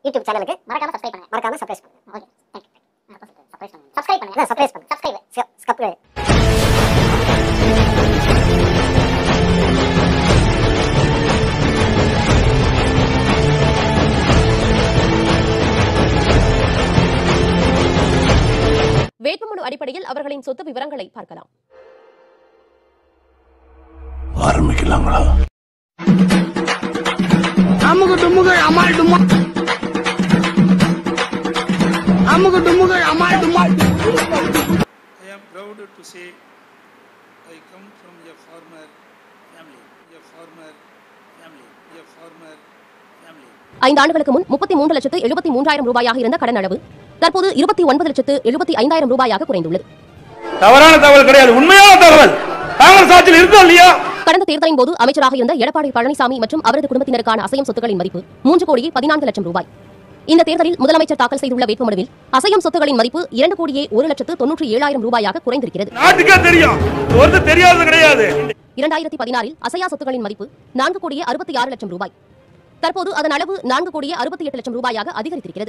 YouTube சேனலுக்கு மறக்காம subscribe பண்ணுங்க மறக்காம சப்ஸ்கிரைப் பண்ணுங்க ஓகே தேங்க் யூ சப்ஸ்கிரைப் பண்ணுங்க சப்ஸ்கிரைப் பண்ணுங்க சப்ஸ்கிரைப் சப்ஸ்கிரைப் வேட்புமனு அடிப்படையில் அவர்களின் சொத்து விவரங்களை பார்க்கலாம் ஆரம்பிக்கலாங்களா அமுகு டுமுகு அமால் டுமா அமுகு டுமுகு அமால் டுமா I am proud to say I come from a farmer family, a farmer family, a farmer family. ஐந்து ஆண்டுகளுக்கு முன் முப்பத்தி மூன்று லட்சத்து எழுபத்தி மூன்றாயிரம் ரூபாயாக இருந்த கடன் அளவு தற்போது இருபத்தி ஒன்பது லட்சத்து எழுபத்தி ஐந்தாயிரம் ரூபாயாக குறைந்துள்ளது தவறான தகவல் கிடையாது உண்மையான தகவல் காங்கிரஸ் ஆட்சியில் இருக்கா இல்லையா கடந்த தேர்தலின் போது அமைச்சராக இருந்த எடப்பாடி பழனிசாமி மற்றும் அவரது குடும்பத்தினருக்கான அசையும் சொத்துக்களின் மதிப்பு மூன்று கோடியே பதினான்கு லட்சம் ரூபாய் இந்த தேர்தலில் முதலமைச்சர் தாக்கல் செய்துள்ள வேட்புமனுவில் அசையும் சொத்துக்களின் மதிப்பு இரண்டு கோடியே ஒரு லட்சத்து தொன்னூற்றி ஏழாயிரம் ரூபாயாக குறைந்திருக்கிறது நாட்டுக்கே தெரியும் ஒருத்தர் தெரியாதது கிடையாது இரண்டாயிரத்தி பதினாறில் அசையா சொத்துக்களின் மதிப்பு நான்கு கோடியே அறுபத்தி ஆறு லட்சம் ரூபாய் தற்போது அதன் அளவு நான்கு கோடியே அறுபத்தி எட்டு லட்சம் ரூபாயாக அதிகரித்திருக்கிறது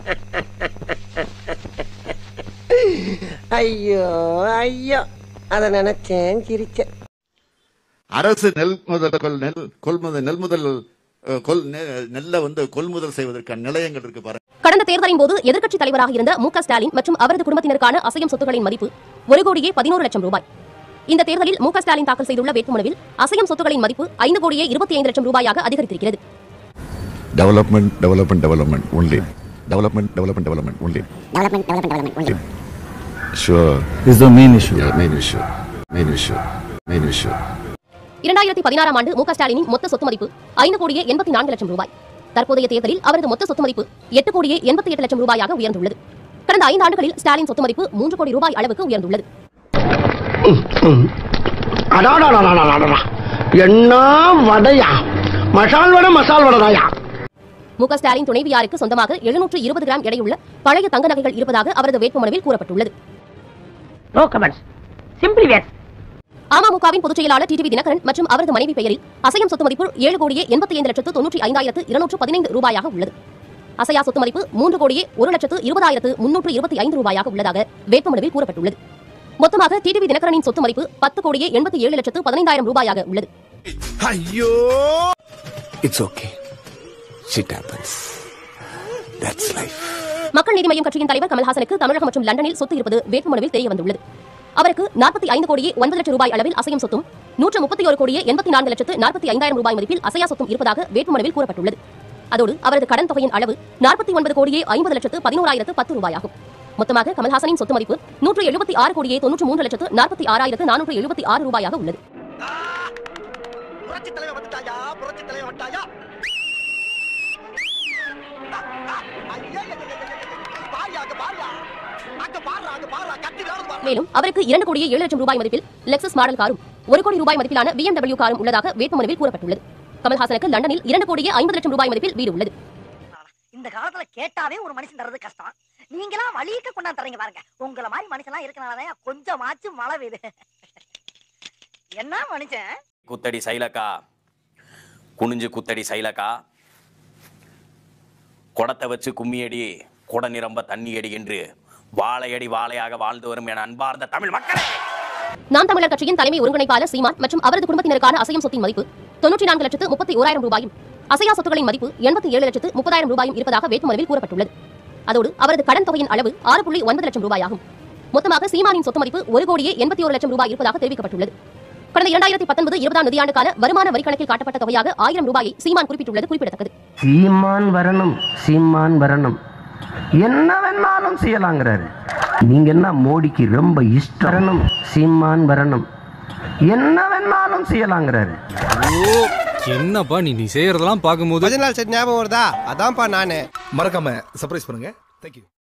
ஐயோ ஐயோ அத நினைச்சேன் சிரிச்சேன் அரசு நெல் முதல் கொள் நெல் கொள்முதல் நெல் முதல் அஹ், கொள் நெ- நெல்லை வந்து கொள்முதல் செய்வதற்கான நிலையங்கள் இருக்கு பாருங்க கடந்த தேர்தலின் போது எதிர்க்கட்சித் தலைவராக இருந்த மு க ஸ்டாலின் மற்றும் அவரது குடும்பத்தினருக்கான அசையும் சொத்துக்களின் மதிப்பு ஒரு கோடியே பதினோரு லட்சம் ரூபாய் இந்த தேர்தலில் மு க ஸ்டாலின் தாக்கல் செய்துள்ள வேட்புமனுவில் அசையும் சொத்துக்களின் மதிப்பு ஐந்து கோடியே இருபத்தி ஐந்து லட்சம் ரூபாயாக அதிகரித்திருக்கிறது development, development, development only. Development, development, development only. Development development development only. Sure. This is the main issue. Yeah, main issue. Main issue. Main issue. இரண்டாயிரத்தி பதினாறாம் ஆண்டு மு க ஸ்டாலினின் மொத்த சொத்து மதிப்பு ஐந்து கோடியே எண்பத்தி நான்கு லட்சம் ரூபாய் தற்போதைய தேர்தலில் அவரது மொத்த சொத்து மதிப்பு எட்டு கோடியே எண்பத்தி எட்டு லட்சம் ரூபாயாக உயர்ந்துள்ளது கடந்த ஐந்து ஆண்டுகளில் ஸ்டாலின் சொத்து மதிப்பு மூன்று கோடி ரூபாய் அளவுக்கு உயர்ந்துள்ளது அடாடாடாடாடாடா என்ன வடையா மசால் வடை மசால் வடைதாயா மு க ஸ்டாலின் துணைவியாருக்கு சொந்தமாக எழுநூற்று இருபது கிராம் எடையுள்ள பழைய தங்க நகைகள் இருப்பதாக அவரது வேட்புமனுவில் கூறப்பட்டுள்ளது நோ கமெண்ட்ஸ் சிம்பிளி வேஸ் அமமுகவின் பொதுச் செயலாளர் டிடிவி தினகரன் மற்றும் அவரது மனைவி பெயரில் அசையும் சொத்து மதிப்பு ஏழு கோடியே எண்பத்தி ஐந்து லட்சத்து தொன்னூற்றி ஐந்தாயிரத்து இருநூற்று பதினைந்து ரூபாயாக உள்ளது அசையா சொத்து மதிப்பு மூன்று கோடியே ஒரு லட்சத்து இருபதாயிரத்து முன்னூற்று இருபத்தி ஐந்து ரூபாயாக உள்ளதாக வேட்புமனுவில் கூறப்பட்டுள்ளது மொத்தமாக டிடிவி தினகரனின் சொத்து மதிப்பு பத்து கோடியே எண்பத்தி ஏழு லட்சத்து பதினைந்தாயிரம் ரூபாயாக உள்ளது ஐயோ It's okay. Shit happens. That's life. மக்கள் நீதி மய்யம் கட்சியின் தலைவர் கமல்ஹாசனுக்கு தமிழகம் மற்றும் லண்டனில் சொத்து இருப்பது வேட்புமனுவில் தெரிய வந்துள்ளது அவருக்கு நாற்பத்தி ஐந்து கோடியே ஒன்பது லட்சம் ரூபாய் அளவில் அசையும் சொத்தும் நூற்று முப்பத்தி ஒரு கோடியே எண்பத்தி நான்கு லட்சத்து நாற்பத்தி ஐந்தாயிரம் ரூபாய் மதிப்பில் அசையா சொத்தும் இருப்பதாக வேட்புமனுவில் கூறப்பட்டுள்ளது அதோடு அவரது கடன் தொகையின் அளவு நாற்பத்தி ஒன்பது கோடியே ஐம்பது லட்சத்து பதினோராயிரத்து பத்து ரூபாயாகும் மொத்தமாக கமல்ஹாசனின் சொத்து மதிப்பு நூற்று எழுபத்தி ஆறு கோடியே தொன்னூற்று மூன்று லட்சத்து நாற்பத்தி ஆறாயிரத்து நானூற்று எழுபத்தி ஆறு ரூபாயாக உள்ளது புரட்சி தலைவர் வந்துட்டாயா புரட்சி தலைவர் வந்துட்டாயா பாரியா அங்க பாரியா அங்க பாருடா அங்க பாருடா கத்தி வேணும் பாரு மேலும் அவருக்கு இரண்டு கோடியே ஏழு லட்சம் ரூபாய் மதிப்பில் லெக்சஸ் மாடல் காரும் ஒரு கோடி ரூபாய் மதிப்பிலான BMW காரும் உள்ளதாக வேட்புமனுவில் கூறப்பட்டுள்ளது கமல்ஹாசனுக்கு லண்டனில் இரண்டு கோடியே ஐம்பது லட்சம் ரூபாய் மதிப்பில் வீடு உள்ளது இந்த காலத்துல கேட்டாவே ஒரு மனுஷன் தர்றது கஷ்டம் நீங்களா வழியக்க கொண்டாந்து தரீங்க பாருங்க உங்கள மாதிரி மனுஷன்லாம் இருக்கனாலதான் கொஞ்சமாச்சும் மழை பெய்யுது என்ன மனுஷன் குத்தடி சைலக்கா குனிஞ்சு குத்தடி சைலக்கா குடத்தை வச்சு கும்மியடி குட நிரம்ப தண்ணி அடி என்று வாழையடி வாழையாக வாழ்ந்து வரும் என அன்பார்ந்த தமிழ் மக்களே நாம் தமிழர் கட்சியின் தலைமை ஒருங்கிணைப்பாளர் சீமான் மற்றும் அவரது குடும்பத்தினருக்கான அசையும் சொத்தின் மதிப்பு தொன்னூற்றி நான்கு லட்சத்து முப்பத்தி ஓராயிரம் ரூபாயும் அசையா சொத்துக்களின் மதிப்பு எண்பத்தி ஏழு லட்சத்து முப்பதாயிரம் ரூபாயும் இருப்பதாக வேட்புமனுவில் கூறப்பட்டுள்ளது அதோடு அவரது கடன் தொகையின் அளவு ஆறு புள்ளி ஒன்பது லட்சம் ரூபாயாகும் மொத்தமாக சீமானின் சொத்து மதிப்பு ஒரு கோடியே எண்பத்தி ஒரு லட்சம் ரூபாய் இருப்பதாக தெரிவிக்கப்பட்டுள்ளது கடந்த இரண்டாயிரத்தி பத்தொன்பது இருபதாம் நிதியாண்டுக்கான வருமான வரி கணக்கில் காட்டப்பட்ட தொகையாக ஆயிரம் ரூபாயை சீமான் குறிப்பிட்டுள்ளது குறிப்பிடத்தக்கது சீமான் வரணும் சீமான் வரணும் என்ன வேணாலும் செய்யலாங்கிறாரு நீங்க என்ன மோடிக்கு ரொம்ப இஷ்டம் வரணும் சீமான் வரணும் என்ன வேணாலும் செய்யலாங்கிறாரு என்னப்பா நீ நீ செய்யறதெல்லாம் பார்க்கும்போது நாள் சரி ஞாபகம் வருதா அதான்ப்பா நானு மறக்காம சர்ப்ரைஸ் பண்ணுங்க தேங்க்யூ